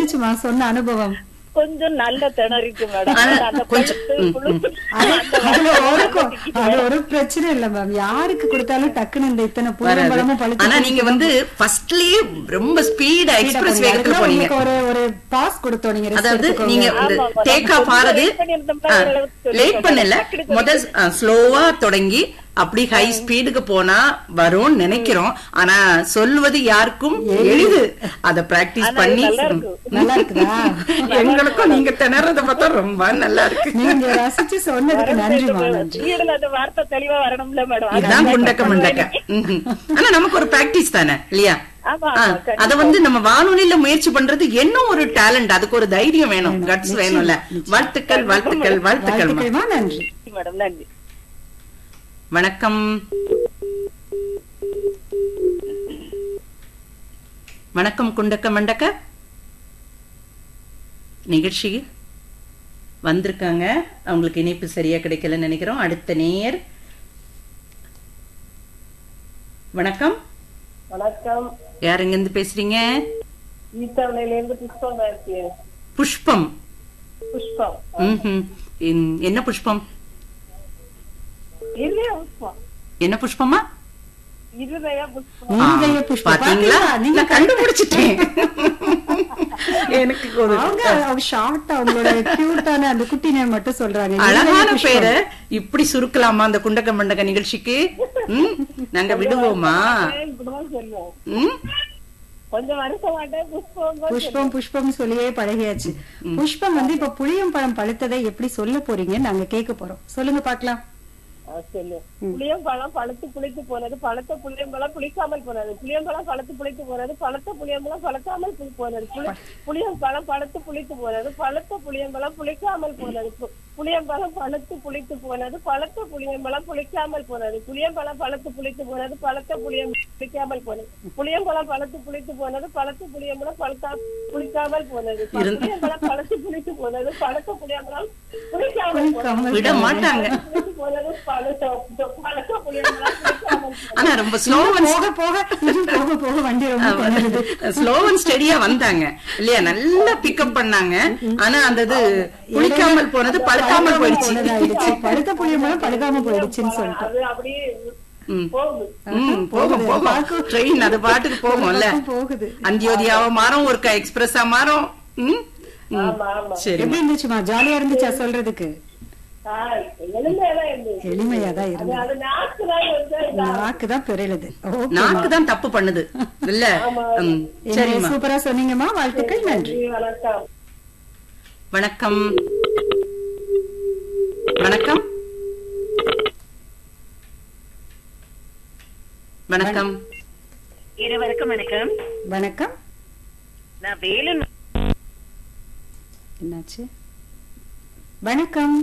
இருந்துச்சுமா சொன்ன அனுபவம் கொஞ்சம் நல்ல திணறிட்டு மேடம் ஆனா, அந்த கொஞ்சம், பழுத்து, ம், புழுத்து, அது அந்த அதுல வாசனை ஒரு கொ- ரொம்ப அது ஒரு பிரச்சனை இல்ல மேம் யாருக்கு கொடுத்தாலும் டக்குன்னு இந்த இத்தனை பூரம் பழமும் வராது. பழுத்து ஆனா நீங்க வந்து ஃபர்ஸ்ட்லயே ரொம்ப ஸ்பீடா எக்ஸ்பிரஸ் வேகத்துல போனீங்க உங்களுக்கு ஒரு ஒரு பாஸ் கொடுத்தோம் நீங்க rest அதாவது எடுத்துக்கோங்க. நீங்க ஆமா, ஆமா. டேக் நம்ம ஆஃப் ஆறது wait பண்ணியிருந்தோம்னா ஓரளவுக்கு சொல்லிருக்கோம். லேட் பண்ணல டக்குனு முதல் ஸ்லோவா தொடங்கி அப்படி ஹை ஸ்பீடுக்கு போனா வரும்னு நினைக்கிறோம் ஆனா சொல்வது யாருக்கும் எளிது அத பிராக்டிஸ் ஆனா பண்ணி இது நல்லா இருக்கு. நல்லா இருக்குதா எங்களுக்கும் நீங்க திணறத பார்த்தா ரொம்ப நல்லா இருக்கு நீங்க ரசிச்சு சொன்னதுக்கு நன்றிமா நன்றி ஸ்பீடுல அந்த வார்த்தை தெளிவா வரணும்ல மேடம் இதுதான் குண்டக்க மண்டக்க ம்ஹும். ஆனா நமக்கு ஒரு பிராக்டிஸ் தானே இல்லையா ஆமா, ஆ, ஆமா, கண்டிப்பா. அத வந்து நம்ம வானொலியில முயற்சி பண்றது என்ன ஒரு டேலண்ட் அதுக்கு ஒரு தைரியம் வேணும் கட்ஸ் வேணும்ல வாழ்த்துக்கள் வாழ்த்துக்கள் வாழ்த்துக்கள் வாழ்த்துக்கள்மா நன்றி மேடம் நன்றி வணக்கம் வணக்கம் குண்டக்க மண்டக்க நிகழ்ச்சி வந்திருக்காங்க அவங்களுக்கு இணைப்பு சரியா கிடைக்கலன்னு நினைக்கிறோம் அடுத்த நேர் வணக்கம் வணக்கம் யார் எங்க இருந்து பேசுறீங்க ஈசாவணையில இருந்து புஷ்பம் பேசுறேன் புஷ்பம் புஷ்பம் ம்ஹும். இன்- என்ன புஷ்பம் இல்லையா புஷ்பம் என்ன புஷ்பமா இருதய புஷ்பம் இருதய புஷ்பம் பாத்தீங்களா பாத்தீங்களா? நீங்க நான் கண்டுபிடிச்சிட்டேன் எனக்கு ஒரு அவங்க அவங்க ஷார்ட்டா அவங்களோட கியூட்டான அந்த குட்டி நேம் மட்டும் சொல்றாங்க அழகான இருதய புஷ்பம். பேரை இப்படி சுருக்கலாமா அந்த குண்டக்க மண்டக்க நிகழ்ச்சிக்கு ம்? நாங்க விடுவோமா இப்படிதான் சொல்லுவோம் ம்? கொஞ்சம் வருஷம் மாட்டேன் புஷ்பம் புஷ்பம் புஷ்பம் சொல்லியே பழகியாச்சு புஷ்பம் வந்து இப்ப புளியம் பழம் பழுத்ததை எப்படி சொல்ல போறீங்கன்னு நாங்க கேட்க போறோம் சொல்லுங்க பாக்கலாம் சொல்லு புளியம்பழம் பழுத்து புளித்து போனது பழுத்த புளியம்பழம் புளிக்காமல் போனது புளியம்பழம் பழுத்து புளித்து போனது பழுத்த புளியம்பழம் பழுக்காமல் புளி போனது புளி- புளியம்பழம் பழுத்து புளித்து போனது பழுத்த புளியம்பழம் புளிக்காமல் போனது பு- புளியம்பழம் பழுத்து புளித்து போனது பழுத்த புளியம்பழம் புளிக்காமல் போனது புளியம்பழம் பழுத்து புளித்து போனது பழுத்த புளியம் புளிக்காமல் போனது புளியம்பழம் பழுத்து புளித்து போனது பழுத்த புளியம்பழம் பழுத்தா புளிக்காமல் போனது புளியம்பழம் பழுத்து புளித்து போனது பழுத்த புளியம்பழம் புளிக்காமல் போனது விட மாட்டாங்க புளித்து போனது பழுத்த பழுத்த புளியம்பழம் புளிக்காமல் போனது ஆனா ரொம்ப ஸ்லோ போக போக இன்னும் போக போக வண்டி ரொம்ப திணறுது ஸ்லோ அண்ட் ஸ்டெடியா வந்தாங்க இல்லையா நல்லா பிக்கப் பண்ணாங்க ஆனா அந்த இது குளிக்காமல் போனது பழுக்காமல் போயிடுச்சு போனதாயிடுச்சு பழுத்த புளியம்பழம் பழுக்காம போயிடுச்சுன்னு சொல்லிட்டு அது அப்படியே ம். போகுது ம், போகும் போகும் ட்ரெயின் அது பாட்டுக்கு போகும்ல போகுது அந்தியோதியாவா மாறும் ஒரு எக்ஸ்பிரஸா மாறும் ம்? ம். ஆமா ஆமா சரி எப்படி இருந்துச்சுமா ஜாலியா இருந்துச்சா சொல்றதுக்கு ஆஹ் எளிமையாதான் இருந்துச்சு எளிமையா தான் அது இருந்தது அது நாக்கு தான் வந்து நாக்கு தான் பிறழுது ஓகே நாக்கு தான் தப்பு பண்ணுது இல்ல ம், சரிம்மா சூப்பரா சொன்னீங்கம்மா வாழ்த்துக்கள் நன்றி வணக்கம் வணக்கம் வணக்கம் வணக்கம் இருவருக்கும் வணக்கம் வணக்கம் நான் வேலு என்னாச்சு வணக்கம்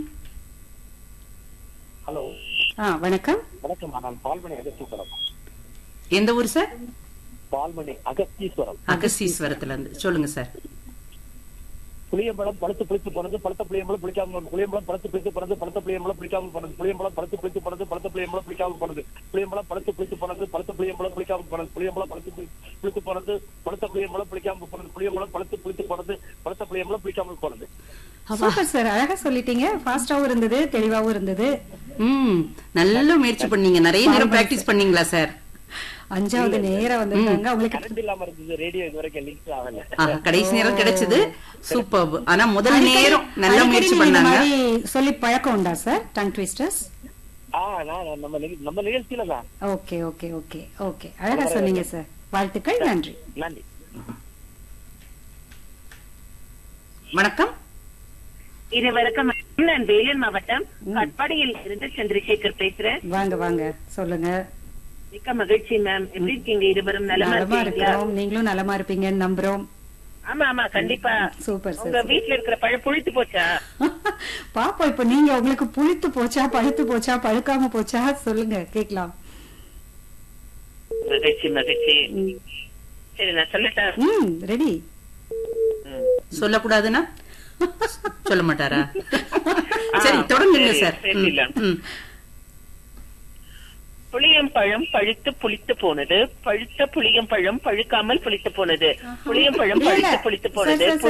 ஹலோ ஆ வணக்கம் வணக்கம் நான் பால்மணி அகஸ்தீஸ்வரம் எந்த ஊர் சார் பால்மணி அகஸ்தீஸ்வரம் அகஸ்தீஸ்வரத்துல இருந்து சொல்லுங்க சார் புளியம்பழம் பழுத்து பிடித்து போனது பழுத்த புளியம்பழம் பிடிக்காமல் போனது புளியம்பழம் பழுத்து பிடித்து போனது பழுத்த புளியம்பழம் பிடிக்காமல் போனது புளியம்பழம் பழுத்து பிடித்து போனது பழுத்த புளியம்பழம் பிடிக்காமல் போனது புளியம்பழம் பழுத்து பிடித்து போனது பழுத்த புளியம்பழம் பிடிக்காமல் போனது புளியம்பழம் பழுத்து பி- பிடித்து போனது பழுத்த புளியம்பழம் பிடிக்காமல் போனது புளியம்பழம் பழுத்து பிடித்து போனது பழுத்த புளியம்பழம் பிடிக்காமல் போனது சூப்பர் சார் அழகா சொல்லிட்டீங்க ஃபாஸ்டாவும் இருந்தது தெளிவாவும் இருந்தது ம் நல்ல முயற்சி பண்ணீங்க நிறைய நேரம் பிராக்டிஸ் பண்ணீங்களா சார் அஞ்சாவது நேரம் வந்திருக்காங்க அவங்களுக்கு கரண்ட் இல்லாம இருந்தது ரேடியோ இது வரைக்கும் லிங்க் ஆகல ஆஹா, கடைசி நேரம் கிடைச்சது சூப்பர் ஆனா முதல் அடிக்கடி- நேரம் நல்ல அடிக்கடி முயற்சி நீங்க இந்த பண்ணாங்க மாதிரி சொல்லி பழக்கம் உண்டா சார் டங் ட்விஸ்டர்ஸ் ஆ நான் நம்ம நிக- நம்ம நிகழ்ச்சியில தான் ஓகே ஓகே ஓகே ஓகே அழகா சொன்னீங்க சார் வாழ்த்துக்கள் நன்றி நன்றி வணக்கம் இருவருக்கும் வணக்கம். நான் வேலூர் மாவட்டம் கட்பாடியில் இருந்து சந்திரசேகர் பேசுறேன் வாங்க வாங்க சொல்லுங்க மிக்க மகிழ்ச்சி மேம் எப்படி இருக்கீங்க இருவரும் நலமா நலமா இருக்கீங்களா இருக்கிறோம் நீங்களும் நலமா இருப்பீங்கன்னு நம்புறோம் ஆமா ஆமா கண்டிப்பா சூப்பர் உங்க சார் வீட்ல இருக்கிற பழம் புளித்து போச்சா பாப்போம் இப்ப நீங்க உங்களுக்கு புளித்து போச்சா பழுத்து போச்சா பழுக்காம போச்சா சொல்லுங்க கேக்கலாம் மகிழ்ச்சி மகிழ்ச்சி சரி நான் சொல்லட்டா ம் ரெடி சொல்லக்கூடாதுன்னா சொல்ல மாட்டாரா சரி தொடங்குங்க சரி, சார் ம், பேசிடலாம். ம். புளியம்பழம் பழுத்து புளித்து போனது பழுத்த புளியம்பழம் பழுக்காமல் புளித்து போனது புளியம்பழம் இல்ல, இல்ல. பழுத்து புளித்து சார், போனது சார்,